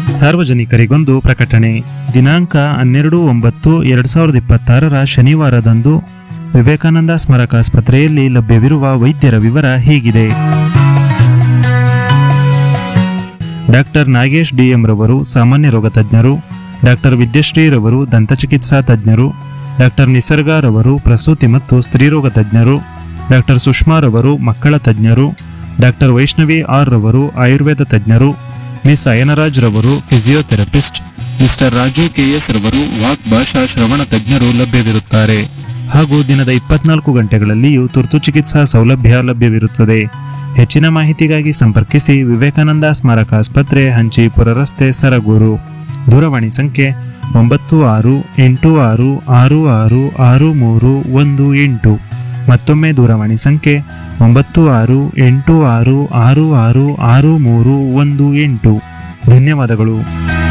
ಸಾರ್ವಜನಿಕರಿಗೊಂದು ಪ್ರಕಟಣೆ ದಿನಾಂಕ ಹನ್ನೆರಡು ಒಂಬತ್ತು ಎರಡು ಸಾವಿರದ ಇಪ್ಪತ್ತಾರರ ಶನಿವಾರದಂದು ವಿವೇಕಾನಂದ ಸ್ಮಾರಕಾಸ್ಪತ್ರೆಯಲ್ಲಿ ಲಭ್ಯವಿರುವ ವೈದ್ಯರ ವಿವರ ಹೀಗಿದೆ ಡಾಕ್ಟರ್ ನಾಗೇಶ್ ಡಿಎಂ ರವರು ಸಾಮಾನ್ಯ ರೋಗ ತಜ್ಞರು ಡಾಕ್ಟರ್ ವಿದ್ಯಶ್ರೀ ರವರು ದಂತಚಿಕಿತ್ಸಾ ತಜ್ಞರು ಡಾಕ್ಟರ್ ನಿಸರ್ಗ ರವರು ಪ್ರಸೂತಿ ಮತ್ತು ಸ್ತ್ರೀರೋಗ ತಜ್ಞರು ಡಾಕ್ಟರ್ ಸುಷ್ಮಾ ರವರು ಮಕ್ಕಳ ತಜ್ಞರು ಡಾಕ್ಟರ್ ವೈಷ್ಣವಿ ಆರ್ ರವರು ಆಯುರ್ವೇದ ತಜ್ಞರು ಮಿಸ್ ಅಯನರಾಜ್ ರವರು ಫಿಸಿಯೋಥೆರಪಿಸ್ಟ್ ಮಿಸ್ಟರ್ ರಾಜು ಕೆಎಸ್ ರವರು ವಾಕ್ ಭಾಷಾ ಶ್ರವಣ ತಜ್ಞರು ಲಭ್ಯವಿರುತ್ತಾರೆ ಹಾಗೂ ದಿನದ ಇಪ್ಪತ್ನಾಲ್ಕು ಗಂಟೆಗಳಲ್ಲಿಯೂ ತುರ್ತು ಚಿಕಿತ್ಸಾ ಸೌಲಭ್ಯ ಲಭ್ಯವಿರುತ್ತದೆ ಹೆಚ್ಚಿನ ಮಾಹಿತಿಗಾಗಿ ಸಂಪರ್ಕಿಸಿ ವಿವೇಕಾನಂದ ಸ್ಮಾರಕ ಆಸ್ಪತ್ರೆ ಹಂಚಿಪುರ ರಸ್ತೆ ಸರಗೂರು ದೂರವಾಣಿ ಸಂಖ್ಯೆ ಒಂಬತ್ತು ಆರು ಎಂಟು ಆರು ಆರು ಆರು ಆರು ಮೂರು ಒಂದು ಎಂಟು ಮತ್ತೊಮ್ಮೆ ದೂರವಾಣಿ ಸಂಖ್ಯೆ ಒಂಬತ್ತು ಆರು ಎಂಟು ಆರು ಆರು ಆರು ಆರು ಮೂರು ಒಂದು ಎಂಟು ಧನ್ಯವಾದಗಳು